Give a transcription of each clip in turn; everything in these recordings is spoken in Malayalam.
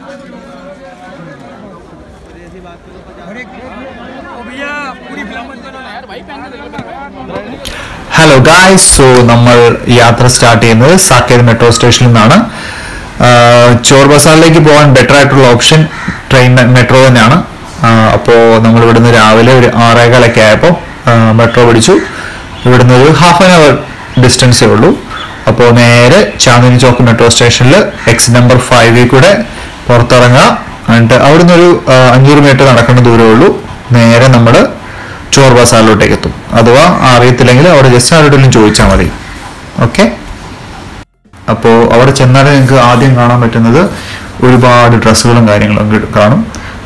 ഹലോ ഗായ്സ് സോ നമ്മൾ യാത്ര സ്റ്റാർട്ട് ചെയ്യുന്നത് സാക്കേത് മെട്രോ സ്റ്റേഷനിൽ നിന്നാണ് ആഹ് ചോർ ബസാറിലേക്ക് പോകാൻ ബെറ്റർ ആയിട്ടുള്ള ഓപ്ഷൻ ട്രെയിൻ മെട്രോ തന്നെയാണ് അപ്പോൾ നമ്മൾ ഇവിടുന്ന് രാവിലെ ഒരു ആറേകാലൊക്കെ ആയപ്പോൾ മെട്രോ പിടിച്ചു ഇവിടുന്ന് ഒരു ഹാഫ് ആൻ അവർ ഡിസ്റ്റൻസേ ഉള്ളൂ അപ്പോൾ നേരെ ചാന്ദിനി ചോക്ക് മെട്രോ സ്റ്റേഷനിൽ എക്സ് നമ്പർ ഫൈവിൽ കൂടെ പുറത്തിറങ്ങുക എന്നിട്ട് അവിടുന്ന് ഒരു ആഹ് അഞ്ഞൂറ് മീറ്റർ നടക്കേണ്ട ദൂരമേ ഉള്ളൂ നേരെ നമ്മൾ ചോർ ബസാറിലോട്ടേക്ക് എത്തും അഥവാ അറിയത്തില്ലെങ്കിൽ അവിടെ ജസ്റ്റ് ആരോടെങ്കിലും ചോദിച്ചാൽ മതി ഓക്കെ അപ്പോൾ അവിടെ ചെന്നാൽ നിങ്ങൾക്ക് ആദ്യം കാണാൻ പറ്റുന്നത് ഒരുപാട് ഡ്രസ്സുകളും കാര്യങ്ങളും ഒക്കെ കാണും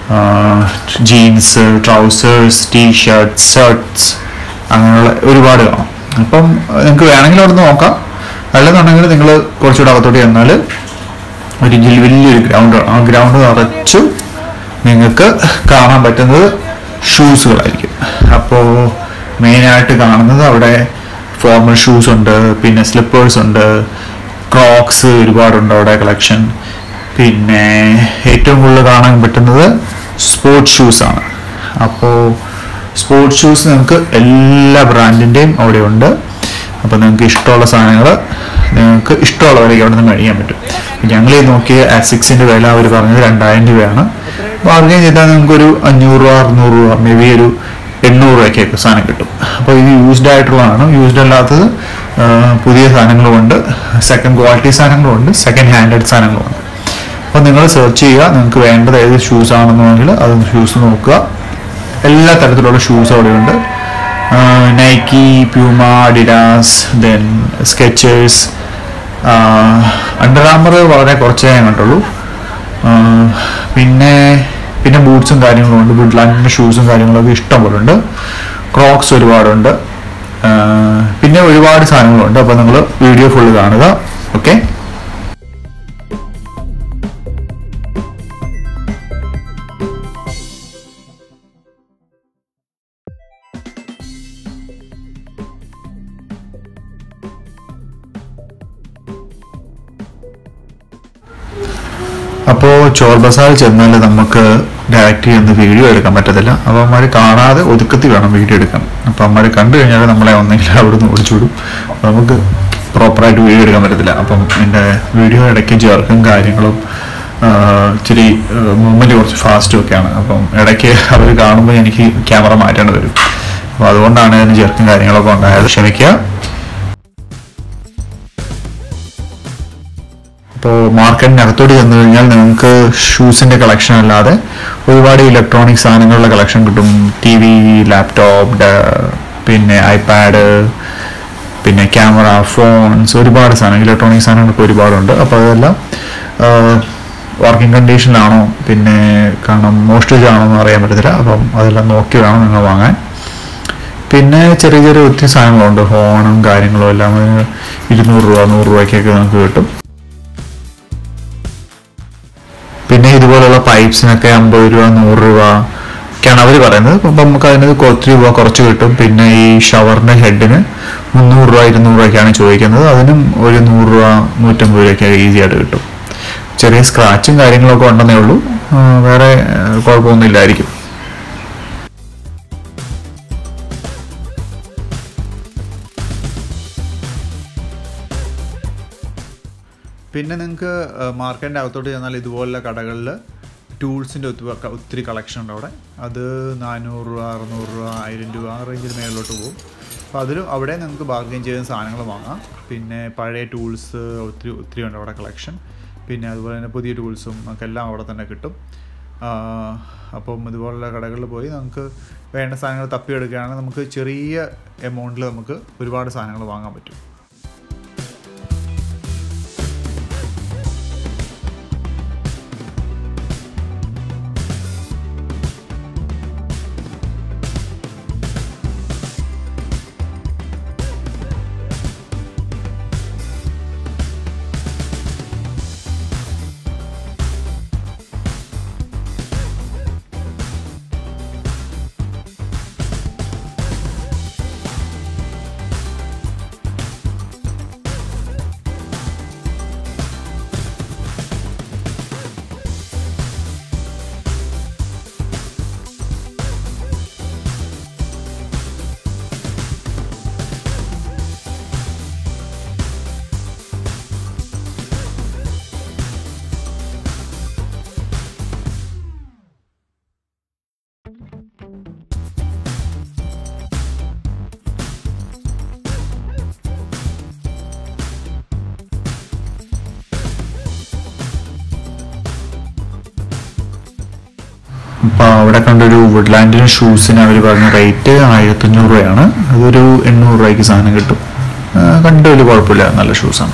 jeans trousers T shirt shirts അങ്ങനെയുള്ള ഒരുപാട് കാണും അപ്പം നിങ്ങൾക്ക് വേണമെങ്കിൽ അവിടെ നിന്ന് നോക്കാം അല്ലെന്നുണ്ടെങ്കിൽ നിങ്ങൾ കുറച്ചുകൂടെ അകത്തോട്ട് ചെന്നാൽ ഒരു ജിൽ- വലിയൊരു ഗ്രൗണ്ട് ആ ഗ്രൗണ്ട് നിറച്ചും നിങ്ങൾക്ക് കാണാൻ പറ്റുന്നത് ഷൂസുകളായിരിക്കും അപ്പോൾ മെയിനായിട്ട് കാണുന്നത് അവിടെ ഫോർമൽ ഷൂസ് ഉണ്ട് പിന്നെ സ്ലിപ്പേഴ്സ് ഉണ്ട് ക്രോക്സ് ഒരുപാടുണ്ട് അവിടെ കളക്ഷൻ പിന്നെ ഏറ്റവും കൂടുതൽ കാണാൻ പറ്റുന്നത് സ്പോർട്സ് ഷൂസ് ആണ് അപ്പോൾ സ്പോർട്സ് ഷൂസ് നിങ്ങൾക്ക് എല്ലാ ബ്രാൻഡിൻ്റെയും അവിടെ ഉണ്ട് അപ്പോൾ നിങ്ങൾക്ക് ഇഷ്ടമുള്ള സാധനങ്ങൾ നിങ്ങൾക്ക് ഇഷ്ടമുള്ള വിലയ്ക്ക് അവിടെ നിന്ന് കഴിയാൻ പറ്റും ഞങ്ങൾ ഈ നോക്കിയ സിക്സിൻ്റെ വില അവർ പറഞ്ഞത് രണ്ടായിരം രൂപയാണ് ബാർഗൈൻ ചെയ്താൽ നിങ്ങൾക്കൊരു അഞ്ഞൂറ് രൂപ അറുന്നൂറ് രൂപ മേ ബി ഒരു എണ്ണൂറ് രൂപയ്ക്കൊക്കെ സാധനം കിട്ടും അപ്പോൾ ഇത് യൂസ്ഡ് ആയിട്ടുള്ളതാണ് യൂസ്ഡ് അല്ലാത്തത് ആ, പുതിയ സാധനങ്ങളുമുണ്ട് സെക്കൻഡ് ക്വാളിറ്റി സാധനങ്ങളുമുണ്ട് സെക്കൻഡ് ഹാൻഡഡ് സാധനങ്ങളുമുണ്ട് അപ്പോൾ നിങ്ങൾ സെർച്ച് ചെയ്യുക നിങ്ങൾക്ക് വേണ്ടത് ഏത് ഷൂസ് ആണെന്നുണ്ടെങ്കിൽ അത് ഷൂസ് നോക്കുക എല്ലാ തരത്തിലുള്ള ഷൂസ് അവിടെയുണ്ട് Nike Puma Adidas then Skechers Under Armour വളരെ കുറച്ചേ ഞാൻ കണ്ടുള്ളൂ ആ, പിന്നെ പിന്നെ ബൂട്ട്സും കാര്യങ്ങളും ഉണ്ട് വുഡ്ലാൻഡിൻ്റെ ഷൂസും കാര്യങ്ങളൊക്കെ ഇഷ്ടം പോലെ ഉണ്ട് ക്രോക്സ് ഒരുപാടുണ്ട് ആ, പിന്നെ ഒരുപാട് സാധനങ്ങളുണ്ട് അപ്പോൾ നിങ്ങൾ വീഡിയോ ഫുള്ള് കാണുക ഓക്കെ അപ്പോൾ ചോർ ബസാറിൽ ചെന്നാൽ നമുക്ക് ഡയറക്റ്റ് ചെയ്യുന്ന വീഡിയോ എടുക്കാൻ പറ്റത്തില്ല അപ്പോൾ അമ്മമാർ കാണാതെ ഒതുക്കത്തി വേണം വീഡിയോ എടുക്കാൻ അപ്പോൾ അമ്മമാർ കണ്ടു കഴിഞ്ഞാൽ നമ്മളെ ഒന്നെങ്കിൽ അവിടുന്ന് ഓടിച്ചുവിടും അപ്പോൾ നമുക്ക് പ്രോപ്പറായിട്ട് വീഡിയോ എടുക്കാൻ പറ്റത്തില്ല അപ്പം എൻ്റെ വീഡിയോ ഇടയ്ക്ക് ചേർക്കും കാര്യങ്ങളും ആ, ഇച്ചിരി മൂവ്മെൻറ്റ് കുറച്ച് ഫാസ്റ്റും ഒക്കെയാണ് അപ്പം ഇടയ്ക്ക് അവർ കാണുമ്പോൾ എനിക്ക് ക്യാമറ മാറ്റേണ്ടി വരും അപ്പോൾ അതുകൊണ്ടാണ് അതിന് ചേർക്കും കാര്യങ്ങളൊക്കെ ഉണ്ടായത് ക്ഷമിക്കുക ഇപ്പോൾ മാർക്കറ്റിനകത്തോട്ട് ചെന്ന് കഴിഞ്ഞാൽ നിങ്ങൾക്ക് ഷൂസിൻ്റെ കളക്ഷൻ അല്ലാതെ ഒരുപാട് ഇലക്ട്രോണിക് സാധനങ്ങളുടെ കളക്ഷൻ കിട്ടും ടി വി ലാപ്ടോപ്പ് പിന്നെ ഐപാഡ് പിന്നെ ക്യാമറ ഫോൺസ് ഒരുപാട് സാധനം ഇലക്ട്രോണിക് സാധനങ്ങളൊക്കെ ഒരുപാടുണ്ട് അപ്പോൾ അതെല്ലാം വർക്കിംഗ് കണ്ടീഷനിലാണോ പിന്നെ കാരണം മോസ്റ്റേജ് ആണോ എന്ന് അറിയാൻ പറ്റത്തില്ല അപ്പം അതെല്ലാം നോക്കി വേണം നിങ്ങൾ വാങ്ങാൻ പിന്നെ ചെറിയ ചെറിയ ഒത്തിരി സാധനങ്ങളുണ്ട് ഹോണും കാര്യങ്ങളും എല്ലാം അതിന് ഇരുന്നൂറ് രൂപ നൂറ് രൂപയ്ക്കൊക്കെ നമുക്ക് കിട്ടും പിന്നെ ഇതുപോലുള്ള പൈപ്സിനൊക്കെ അമ്പത് രൂപ നൂറ് രൂപ ഒക്കെയാണ് അവർ പറയുന്നത് അപ്പം നമുക്ക് അതിന് ഒത്തിരി രൂപ കുറച്ച് കിട്ടും പിന്നെ ഈ ഷവറിന്റെ ഹെഡിന് മുന്നൂറ് രൂപ ഇരുന്നൂറ് രൂപയ്ക്കാണ് ചോദിക്കുന്നത് അതിനും ഒരു നൂറ് രൂപ നൂറ്റമ്പത് രൂപയ്ക്ക് ഈസി ആയിട്ട് കിട്ടും ചെറിയ സ്ക്രാച്ചും കാര്യങ്ങളൊക്കെ ഉണ്ടെന്നേ ഉള്ളൂ ആ, വേറെ ആ, കുഴപ്പമൊന്നും ഇല്ലായിരിക്കും പിന്നെ നിങ്ങൾക്ക് മാർക്കറ്റിൻ്റെ അകത്തോട്ട് ചെന്നാൽ ഇതുപോലുള്ള കടകളിൽ ടൂൾസിൻ്റെ ഒത്തിരി ഒത്തിരി കളക്ഷൻ ഉണ്ട് അവിടെ അത് നാനൂറ് രൂപ അറുന്നൂറ് രൂപ ആയിരം രൂപ ആ റേഞ്ചിൽ മേളിലോട്ട് പോകും അപ്പോൾ അതിലും അവിടെ നിങ്ങൾക്ക് ബാർഗെയിൻ ചെയ്യുന്ന സാധനങ്ങൾ വാങ്ങാം പിന്നെ പഴയ ടൂൾസ് ഒത്തിരി ഒത്തിരി ഉണ്ട് അവിടെ കളക്ഷൻ പിന്നെ അതുപോലെ തന്നെ പുതിയ ടൂൾസും ഒക്കെ എല്ലാം അവിടെ തന്നെ കിട്ടും ആ, അപ്പം ഇതുപോലുള്ള കടകളിൽ പോയി നമുക്ക് വേണ്ട സാധനങ്ങൾ തപ്പിയെടുക്കുകയാണെങ്കിൽ നമുക്ക് ചെറിയ എമൗണ്ടിൽ നമുക്ക് ഒരുപാട് സാധനങ്ങൾ വാങ്ങാൻ പറ്റും അപ്പോൾ അവിടെ കണ്ടൊരു വുഡ്ലാൻഡിന് ഷൂസിന് അവർ പറഞ്ഞ റേറ്റ് ആയിരത്തഞ്ഞൂറ് രൂപയാണ് അതൊരു എണ്ണൂറ് രൂപയ്ക്ക് സാധനം കിട്ടും ആ, കണ്ട് വലിയ കുഴപ്പമില്ല നല്ല ഷൂസാണ്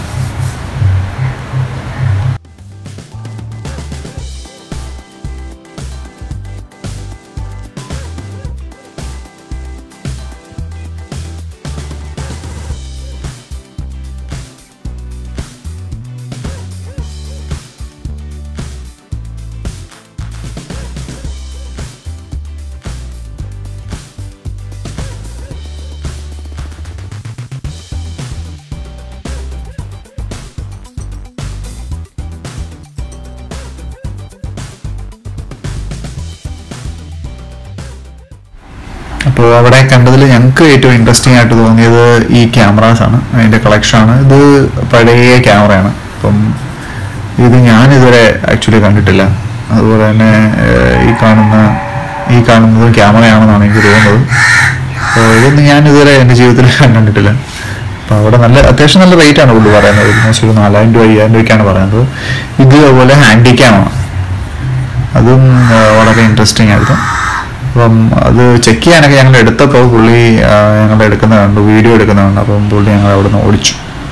അപ്പോൾ അവിടെ കണ്ടതിൽ ഞങ്ങൾക്ക് ഏറ്റവും ഇൻട്രസ്റ്റിംഗ് ആയിട്ട് തോന്നിയത് ഈ ക്യാമറാസ് ആണ് അതിൻ്റെ കളക്ഷനാണ് ഇത് പഴയ ക്യാമറയാണ് അപ്പം ഇത് ഞാൻ ഇതുവരെ ആക്ച്വലി കണ്ടിട്ടില്ല അതുപോലെ തന്നെ ഏഹ്, ഈ കാണുന്ന ഈ കാണുന്നതും ക്യാമറയാണെന്നാണ് എനിക്ക് തോന്നുന്നത് അപ്പോൾ ഇതൊന്നും ഞാൻ ഇതുവരെ എൻ്റെ ജീവിതത്തിൽ കണ്ടിട്ടില്ല അപ്പോൾ അവിടെ നല്ല അത്യാവശ്യം നല്ല റേറ്റ് ആണ് പുള്ളി പറയുന്നത് ഓൾമോസ്റ്റ് ഒരു നാലായിരം രൂപ അയ്യായിരം രൂപയ്ക്കാണ് പറയുന്നത് ഇത് അതുപോലെ ഹാൻഡി ക്യാമാണ് അതും ആ, വളരെ ഇൻട്രസ്റ്റിംഗ് ആയിരുന്നു അപ്പം അത് ചെക്ക് ചെയ്യാനൊക്കെ ഞങ്ങൾ എടുത്തപ്പോൾ പുള്ളി ആ, ഞങ്ങൾ എടുക്കുന്ന കണ്ടു വീഡിയോ എടുക്കുന്ന കണ്ടു അപ്പം പുള്ളി ഞങ്ങൾ അവിടെ നിന്ന് ഓടിച്ചു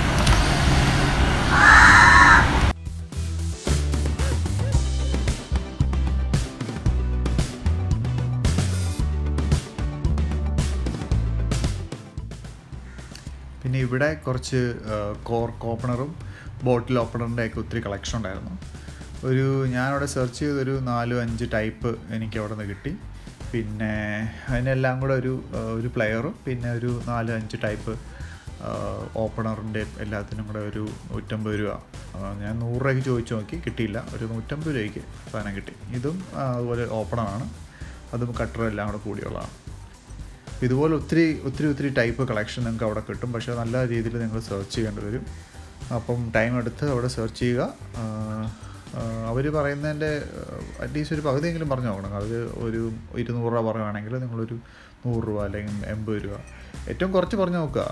പിന്നെ ഇവിടെ കുറച്ച് കോർക്ക് ഓപ്പണറും ബോട്ടിൽ ഓപ്പണറിൻ്റെ ഒക്കെ ഒത്തിരി കളക്ഷൻ ഉണ്ടായിരുന്നു ഒരു ഞാനവിടെ സെർച്ച് ചെയ്തൊരു നാലും അഞ്ച് ടൈപ്പ് എനിക്ക് അവിടെ നിന്ന് കിട്ടി പിന്നെ അതിനെല്ലാം കൂടെ ഒരു ആ, ഒരു പ്ലെയറും പിന്നെ ഒരു നാല് അഞ്ച് ടൈപ്പ് ഓപ്പണറിൻ്റെ എല്ലാത്തിനും കൂടെ ഒരു നൂറ്റമ്പത് രൂപ ആ, ഞാൻ നൂറ് രൂപയ്ക്ക് ചോദിച്ചു നോക്കി കിട്ടിയില്ല ഒരു നൂറ്റമ്പത് രൂപയ്ക്ക് സാധനം കിട്ടി ഇതും ആ, അതുപോലെ ഓപ്പണറാണ് അതും കട്ടറും എല്ലാം കൂടെ കൂടിയുള്ളതാണ് ഇതുപോലെ ഒത്തിരി ഒത്തിരി ഒത്തിരി ടൈപ്പ് കളക്ഷൻ നിങ്ങൾക്ക് അവിടെ കിട്ടും പക്ഷേ നല്ല രീതിയിൽ നിങ്ങൾ സെർച്ച് ചെയ്യേണ്ടി വരും അപ്പം ടൈം എടുത്ത് അവിടെ സെർച്ച് ചെയ്യുക അവർ പറയുന്നതിൻ്റെ അറ്റ്ലീസ്റ്റ് ഒരു പകുതിയെങ്കിലും പറഞ്ഞു നോക്കണം അത് ഒരു ഇരുന്നൂറ് രൂപ പറയുകയാണെങ്കിൽ നിങ്ങളൊരു നൂറ് രൂപ അല്ലെങ്കിൽ എൺപത് രൂപ ഏറ്റവും കുറച്ച് പറഞ്ഞു നോക്കുക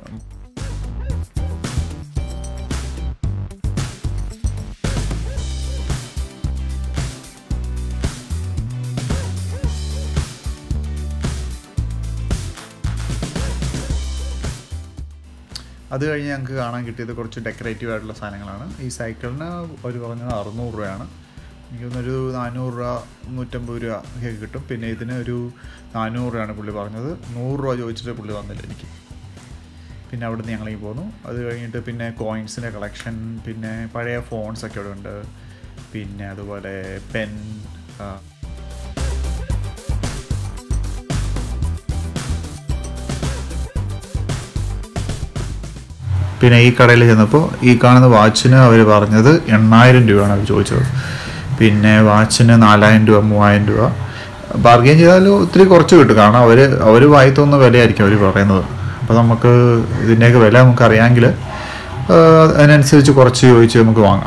അത് കഴിഞ്ഞ് ഞങ്ങൾക്ക് കാണാൻ കിട്ടിയത് കുറച്ച് ഡെക്കറേറ്റീവ് ആയിട്ടുള്ള സാധനങ്ങളാണ് ഈ സൈക്കിളിന് അവർ പറഞ്ഞത് അറുന്നൂറ് രൂപയാണ് എനിക്ക് തോന്നുന്നൊരു നാനൂറ് രൂപ നൂറ്റമ്പത് രൂപ ഒക്കെ കിട്ടും പിന്നെ ഇതിന് ഒരു നാനൂറ് രൂപയാണ് പുള്ളി പറഞ്ഞത് നൂറ് രൂപ ചോദിച്ചിട്ട് പുള്ളി വന്നില്ല എനിക്ക് പിന്നെ അവിടുന്ന് ഞങ്ങളീ പോന്നു അത് കഴിഞ്ഞിട്ട് പിന്നെ കോയിൻസിൻ്റെ കളക്ഷൻ പിന്നെ പഴയ ഫോൺസ് ഒക്കെ ഇവിടെ ഉണ്ട് പിന്നെ അതുപോലെ പെൻ പിന്നെ ഈ കടയിൽ ചെന്നപ്പോൾ ഈ കാണുന്ന വാച്ചിന് അവർ പറഞ്ഞത് എണ്ണായിരം രൂപയാണ് അവർ ചോദിച്ചത് പിന്നെ വാച്ചിന് നാലായിരം രൂപ മൂവായിരം രൂപ ബാർഗെയിൻ ചെയ്താൽ ഒത്തിരി കുറച്ച് കിട്ടും കാരണം അവർ അവർ വായി തോന്നുന്ന വിലയായിരിക്കും അവർ പറയുന്നത് അപ്പോൾ നമുക്ക് ഇതിൻ്റെയൊക്കെ വില നമുക്ക് അറിയാമെങ്കിൽ അതിനനുസരിച്ച് കുറച്ച് ചോദിച്ച് നമുക്ക് വാങ്ങാം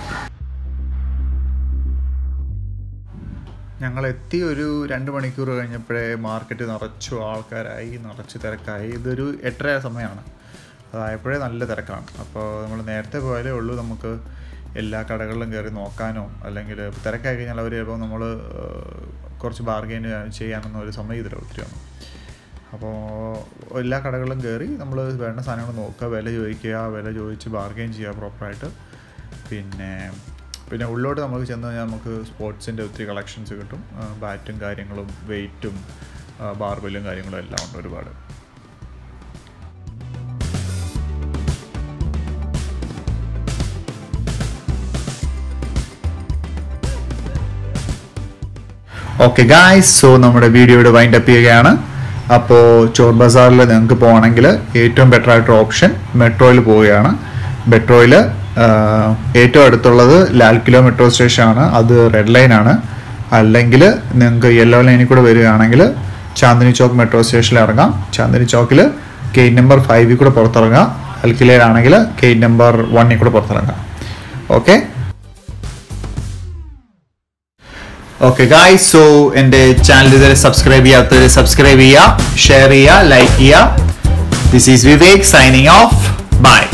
ഞങ്ങൾ എത്തി ഒരു രണ്ട് മണിക്കൂർ കഴിഞ്ഞപ്പോഴേ മാർക്കറ്റ് നിറച്ചു ആൾക്കാരായി നിറച്ച് തിരക്കായി ഇതൊരു എട്ടര സമയമാണ് അതായപ്പോഴേ നല്ല തിരക്കാണ് അപ്പോൾ നമ്മൾ നേരത്തെ പോയാലേ ഉള്ളൂ നമുക്ക് എല്ലാ കടകളിലും കയറി നോക്കാനോ അല്ലെങ്കിൽ തിരക്കായി കഴിഞ്ഞാൽ അവർ ചിലപ്പോൾ നമ്മൾ കുറച്ച് ബാർഗെയിൻ ചെയ്യാനൊന്നും ഒരു സമയത്തില്ല ഒത്തിരിയാണ് അപ്പോൾ എല്ലാ കടകളിലും കയറി നമ്മൾ വേണ്ട സാധനങ്ങൾ നോക്കുക വില ചോദിക്കുക വില ചോദിച്ച് ബാർഗെയിൻ ചെയ്യുക പ്രോപ്പറായിട്ട് പിന്നെ പിന്നെ ഉള്ളോട്ട് നമുക്ക് ചെന്ന് കഴിഞ്ഞാൽ നമുക്ക് സ്പോർട്സിൻ്റെ ഒത്തിരി കളക്ഷൻസ് കിട്ടും ബാറ്റും കാര്യങ്ങളും വെയിറ്റും ബാർബലും കാര്യങ്ങളും എല്ലാം ഉണ്ട് ഒരുപാട് ഓക്കെ ഗായ്സ് സോ നമ്മുടെ വീഡിയോയുടെ വൈൻഡ് അപ്പ് ചെയ്യുകയാണ് അപ്പോൾ ചോർ ബസാറിൽ നിങ്ങൾക്ക് പോകണമെങ്കിൽ ഏറ്റവും ബെറ്റർ ആയിട്ടൊരു ഓപ്ഷൻ മെട്രോയിൽ പോവുകയാണ് മെട്രോയിൽ ഏറ്റവും അടുത്തുള്ളത് ലാൽ കിലോ മെട്രോ സ്റ്റേഷൻ ആണ് അത് റെഡ് ലൈൻ ആണ് അല്ലെങ്കിൽ നിങ്ങൾക്ക് യെല്ലോ ലൈനിൽ കൂടെ വരികയാണെങ്കിൽ ചാന്ദിനി ചോക്ക് മെട്രോ സ്റ്റേഷനിൽ ഇറങ്ങാം ചാന്ദിനി ചോക്കിൽ ഗേറ്റ് നമ്പർ ഫൈവിൽ കൂടെ പുറത്തിറങ്ങാം അൽക്കിലയിലാണെങ്കിൽ ഗേറ്റ് നമ്പർ വണ്ണിൽ കൂടെ പുറത്തിറങ്ങാം ഓക്കെ ഓക്കെ ഗായ്സ് സോ എൻ്റെ ചാനൽ ഇതുവരെ സബ്സ്ക്രൈബ് ചെയ്യാത്തവർ സബ്സ്ക്രൈബ് ചെയ്യുക ഷെയർ ചെയ്യുക ലൈക്ക് ചെയ്യുക this is Vivek signing off by